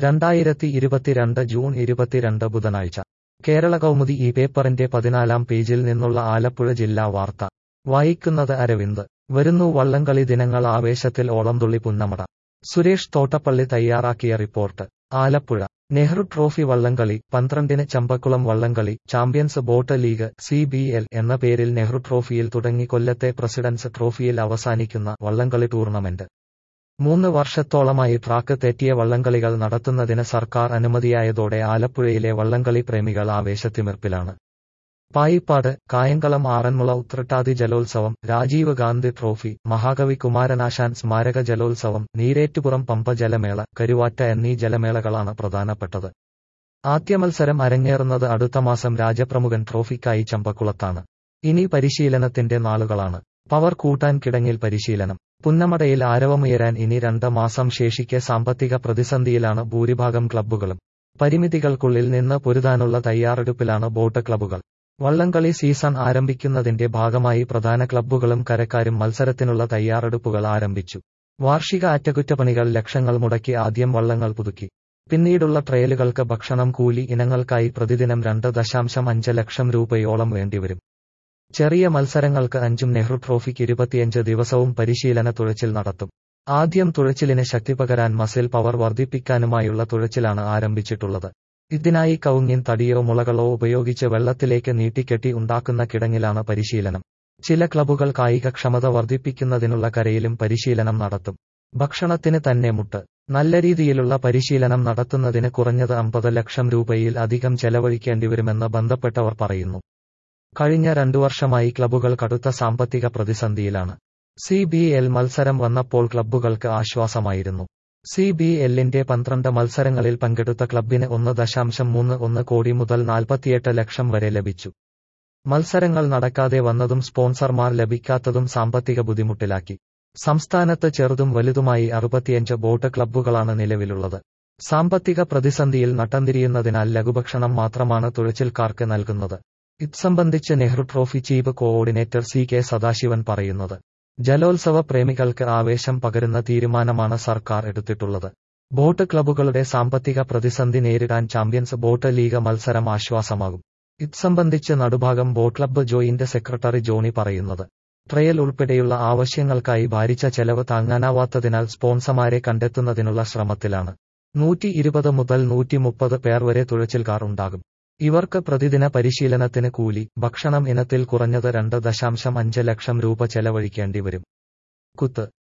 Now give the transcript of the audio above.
രണ്ടായിരത്തി ഇരുപത്തിരണ്ട് ജൂൺ ഇരുപത്തിരണ്ട് ബുധനാഴ്ച കേരള കൗമുദി ഈ പേപ്പറിന്റെ പതിനാലാം പേജിൽ നിന്നുള്ള ആലപ്പുഴ ജില്ലാ വാർത്ത വായിക്കുന്നത് അരവിന്ദ് വരുന്നു വള്ളംകളി ദിനങ്ങൾ ആവേശത്തിൽ ഓളംതുള്ളി പുന്നമട സുരേഷ് തോട്ടപ്പള്ളി തയ്യാറാക്കിയ റിപ്പോർട്ട് ആലപ്പുഴ നെഹ്റു ട്രോഫി വള്ളംകളി പന്ത്രണ്ടിന് ചമ്പക്കുളം വള്ളംകളി champions boat league C B L എന്ന പേരിൽ നെഹ്റു ട്രോഫിയിൽ തുടങ്ങി കൊല്ലത്തെ പ്രസിഡൻസ് ട്രോഫിയിൽ അവസാനിക്കുന്ന വള്ളംകളി ടൂർണമെന്റ് മൂന്ന് വർഷത്തോളമായി ട്രാക്ക് തെറ്റിയ വള്ളംകളികൾ നടത്തുന്നതിന് സർക്കാർ അനുമതിയായതോടെ ആലപ്പുഴയിലെ വള്ളംകളി പ്രേമികൾ ആവേശത്തിമിർപ്പിലാണ് പായിപ്പാട് കായംകുളം ആറന്മുള ഉത്രട്ടാതി ജലോത്സവം രാജീവ് ഗാന്ധി ട്രോഫി മഹാകവി കുമാരനാശാൻ സ്മാരക ജലോത്സവം നീരേറ്റുപുറം പമ്പ ജലമേള കരുവാറ്റ എന്നീ ജലമേളകളാണ് പ്രധാനപ്പെട്ടത് ആദ്യ മത്സരം അരങ്ങേറുന്നത് അടുത്ത മാസം രാജപ്രമുഖൻ ട്രോഫിക്കായി ചമ്പക്കുളത്താണ് ഇനി പരിശീലനത്തിന്റെ നാളുകളാണ് പവർ കൂട്ടാൻ കിടങ്ങിൽ പരിശീലനം പുന്നമടയിൽ ആരവമുയരാൻ ഇനി രണ്ട് മാസം ശേഷിക്കെ സാമ്പത്തിക പ്രതിസന്ധിയിലാണ് ഭൂരിഭാഗം ക്ലബ്ബുകളും പരിമിതികൾക്കുള്ളിൽ നിന്ന് പൊരുതാനുള്ള തയ്യാറെടുപ്പിലാണ് ബോട്ട് ക്ലബ്ബുകൾ വള്ളംകളി സീസൺ ആരംഭിക്കുന്നതിന്റെ ഭാഗമായി പ്രധാന ക്ലബ്ബുകളും കരക്കാരും മത്സരത്തിനുള്ള തയ്യാറെടുപ്പുകൾ ആരംഭിച്ചു വാർഷിക അറ്റകുറ്റപ്പണികൾ ലക്ഷങ്ങൾ മുടക്കി ആദ്യം വള്ളങ്ങൾ പുതുക്കി പിന്നീടുള്ള ട്രയലുകൾക്ക് ഭക്ഷണം കൂലി ഇനങ്ങൾക്കായി പ്രതിദിനം രണ്ട് ദശാംശം അഞ്ച് ലക്ഷം രൂപയോളം വേണ്ടിവരും ചെറിയ മത്സരങ്ങൾക്ക് അഞ്ചും നെഹ്റു ട്രോഫിക്ക് ഇരുപത്തിയഞ്ച് ദിവസവും പരിശീലന തുഴച്ചിൽ നടത്തും ആദ്യം തുഴച്ചിലിന് ശക്തി പകരാൻ മസിൽ പവർ വർദ്ധിപ്പിക്കാനുമായുള്ള തുഴച്ചിലാണ് ആരംഭിച്ചിട്ടുള്ളത് ഇതിനായി കവുങ്ങിൻ തടിയോ മുളകളോ ഉപയോഗിച്ച് വെള്ളത്തിലേക്ക് നീട്ടിക്കെട്ടി ഉണ്ടാക്കുന്ന കിടങ്ങിലാണ് പരിശീലനം ചില ക്ലബ്ബുകൾ കായികക്ഷമത വർദ്ധിപ്പിക്കുന്നതിനുള്ള കരയിലും പരിശീലനം നടത്തും ഭക്ഷണത്തിന് തന്നെ മുട്ട് നല്ല രീതിയിലുള്ള പരിശീലനം നടത്തുന്നതിന് കുറഞ്ഞത് അമ്പത് ലക്ഷം രൂപയിൽ അധികം ചെലവഴിക്കേണ്ടിവരുമെന്ന് ബന്ധപ്പെട്ടവർ പറയുന്നു കഴിഞ്ഞ രണ്ടു വർഷമായി ക്ലബ്ബുകൾ കടുത്ത സാമ്പത്തിക പ്രതിസന്ധിയിലാണ് സി ബി എൽ മത്സരം വന്നപ്പോൾ ക്ലബ്ബുകൾക്ക് ആശ്വാസമായിരുന്നു സി ബി എല്ലിന്റെ പന്ത്രണ്ട് മത്സരങ്ങളിൽ പങ്കെടുത്ത ക്ലബിന് ഒന്ന് ദശാംശം മൂന്ന് ഒന്ന് കോടി മുതൽ നാൽപ്പത്തിയെട്ട് ലക്ഷം വരെ ലഭിച്ചു മത്സരങ്ങൾ നടക്കാതെ വന്നതും സ്പോൺസർമാർ ലഭിക്കാത്തതും സാമ്പത്തിക ബുദ്ധിമുട്ടിലാക്കി സംസ്ഥാനത്ത് ചെറുതും വലുതുമായി അറുപത്തിയഞ്ച് ബോട്ട് ക്ലബ്ബുകളാണ് നിലവിലുള്ളത് സാമ്പത്തിക പ്രതിസന്ധിയിൽ നട്ടംതിരിയുന്നതിനാൽ ലഘുഭക്ഷണം മാത്രമാണ് തുഴച്ചിൽക്കാർക്ക് നൽകുന്നത് ഇത് സംബന്ധിച്ച് Nehru trophy chief coordinator C K Sadasivan പറയുന്നത് ജലോത്സവ പ്രേമികൾക്ക് ആവേശം പകരുന്ന തീരുമാനമാണ് സർക്കാർ എടുത്തിട്ടുള്ളത് ബോട്ട് ക്ലബ്ബുകളുടെ സാമ്പത്തിക പ്രതിസന്ധി നേരിടാൻ ചാമ്പ്യൻസ് ബോട്ട് ലീഗ് മത്സരം ആശ്വാസമാകും ഇത് സംബന്ധിച്ച് നടുഭാഗം boat club joint secretary Johnny പറയുന്നത് ട്രയൽ ഉൾപ്പെടെയുള്ള ആവശ്യങ്ങൾക്കായി ഭാരിച്ച ചെലവ് താങ്ങാനാവാത്തതിനാൽ സ്പോൺസർമാരെ കണ്ടെത്തുന്നതിനുള്ള ശ്രമത്തിലാണ് നൂറ്റി ഇരുപത് മുതൽ നൂറ്റി മുപ്പത് പേർ വരെ തുഴച്ചിൽക്കാർ ഉണ്ടാകും ഇവർക്ക് പ്രതിദിന പരിശീലനത്തിന് കൂലി ഭക്ഷണം ഇനത്തിൽ കുറഞ്ഞത് രണ്ട് ദശാംശം അഞ്ച് ലക്ഷം രൂപ ചെലവഴിക്കേണ്ടി വരും കുത്ത്